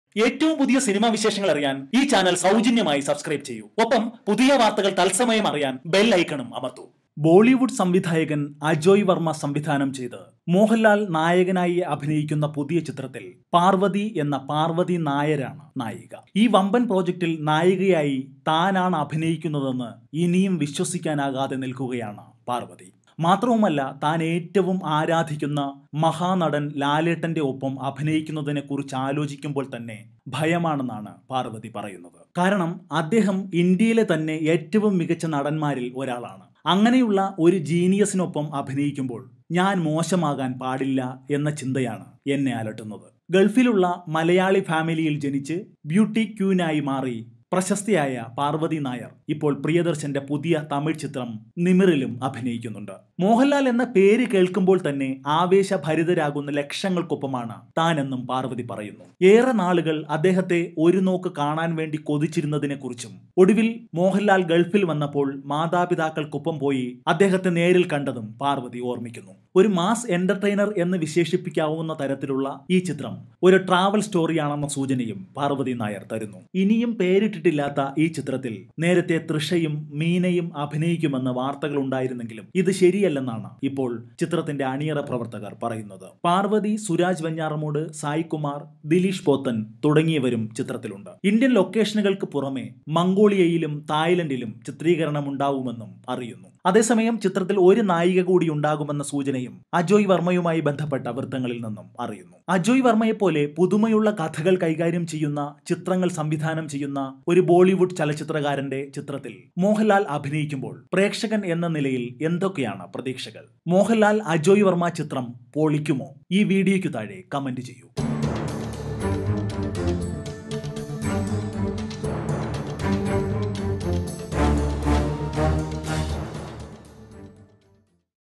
ഏറ്റവും പുതിയ സിനിമാ വിശേഷങ്ങൾ അറിയാൻ ഈ ചാനൽ സൗജന്യമായി സബ്സ്ക്രൈബ് ചെയ്യൂ ഒപ്പം പുതിയ വാർത്തകൾ തത്സമയം അറിയാൻ ബെൽ ഐക്കണും അമർത്തൂ ബോളിവുഡ് സംവിധായകൻ അജോയ് വർമ്മ സംവിധാനം ചെയ്ത് മോഹൻലാൽ നായകനായി അഭിനയിക്കുന്ന പുതിയ ചിത്രത്തിൽ പാർവതി എന്ന പാർവതി നായരാണ് നായിക ഈ വമ്പൻ പ്രോജക്റ്റിൽ നായികയായി താനാണ് അഭിനയിക്കുന്നതെന്ന് ഇനിയും വിശ്വസിക്കാനാകാതെ നിൽക്കുകയാണ് പാർവതി മാത്രവുമല്ല താൻ ഏറ്റവും ആരാധിക്കുന്ന മഹാനടൻ ലാലേട്ടന്റെ ഒപ്പം അഭിനയിക്കുന്നതിനെ കുറിച്ച് ആലോചിക്കുമ്പോൾ തന്നെ ഭയമാണെന്നാണ് പാർവതി പറയുന്നത് കാരണം അദ്ദേഹം ഇന്ത്യയിലെ തന്നെ ഏറ്റവും മികച്ച നടന്മാരിൽ ഒരാളാണ് അങ്ങനെയുള്ള ഒരു ജീനിയസിനൊപ്പം അഭിനയിക്കുമ്പോൾ ഞാൻ മോശമാകാൻ പാടില്ല എന്ന ചിന്തയാണ് എന്നെ അലട്ടുന്നത് ഗൾഫിലുള്ള മലയാളി ഫാമിലിയിൽ ജനിച്ച് ബ്യൂട്ടി ക്യൂനായി മാറി പ്രശസ്തിയായ പാർവതി നായർ ഇപ്പോൾ പ്രിയദർശന്റെ പുതിയ തമിഴ് ചിത്രം നിമിറിലും അഭിനയിക്കുന്നുണ്ട് മോഹൻലാൽ എന്ന പേര് കേൾക്കുമ്പോൾ തന്നെ ആവേശഭരിതരാകുന്ന ലക്ഷങ്ങൾക്കൊപ്പമാണ് താനെന്നും പാർവതി പറയുന്നു ഏറെ നാളുകൾ അദ്ദേഹത്തെ ഒരു നോക്ക് കാണാൻ വേണ്ടി കൊതിച്ചിരുന്നതിനെ കുറിച്ചും ഒടുവിൽ മോഹൻലാൽ ഗൾഫിൽ വന്നപ്പോൾ മാതാപിതാക്കൾക്കൊപ്പം പോയി അദ്ദേഹത്തെ നേരിൽ കണ്ടതും പാർവതി ഓർമ്മിക്കുന്നു ഒരു മാസ് എന്റർടൈനർ എന്ന് വിശേഷിപ്പിക്കാവുന്ന തരത്തിലുള്ള ഈ ചിത്രം ഒരു ട്രാവൽ സ്റ്റോറിയാണെന്ന സൂചനയും പാർവതി നായർ തരുന്നു ഇനിയും പേരിട്ടിട്ടില്ലാത്ത ഈ ചിത്രത്തിൽ നേരത്തെ തൃഷയും മീനയും അഭിനയിക്കുമെന്ന് വാർത്തകൾ ഉണ്ടായിരുന്നെങ്കിലും ഇത് ശരിയല്ലെന്നാണ് ഇപ്പോൾ ചിത്രത്തിന്റെ അണിയറ പ്രവർത്തകർ പറയുന്നത് പാർവതി സുരാജ് വെഞ്ഞാറമൂട് സായ് കുമാർ ദിലീഷ് പോത്തൻ തുടങ്ങിയവരും ചിത്രത്തിലുണ്ട് ഇന്ത്യൻ ലൊക്കേഷനുകൾക്ക് പുറമെ മംഗോളിയയിലും തായ്ലൻഡിലും ചിത്രീകരണം ഉണ്ടാവുമെന്നും അറിയുന്നു അതേസമയം ചിത്രത്തിൽ ഒരു നായിക കൂടി ഉണ്ടാകുമെന്ന സൂചനയും അജോയ് വർമ്മയുമായി ബന്ധപ്പെട്ട വൃത്തങ്ങളിൽ നിന്നും അറിയുന്നു അജോയ് വർമ്മയെ പോലെ പുതുമയുള്ള കഥകൾ കൈകാര്യം ചെയ്യുന്ന ചിത്രങ്ങൾ സംവിധാനം ചെയ്യുന്ന ഒരു ബോളിവുഡ് ചലച്ചിത്രകാരന്റെ ചിത്രത്തിൽ മോഹൻലാൽ അഭിനയിക്കുമ്പോൾ പ്രേക്ഷകൻ എന്ന നിലയിൽ എന്തൊക്കെയാണ് പ്രതീക്ഷകൾ മോഹൻലാൽ അജോയ് വർമ്മ ചിത്രം പൊളിക്കുമോ ഈ വീഡിയോയ്ക്ക് താഴെ കമന്റ് ചെയ്യൂ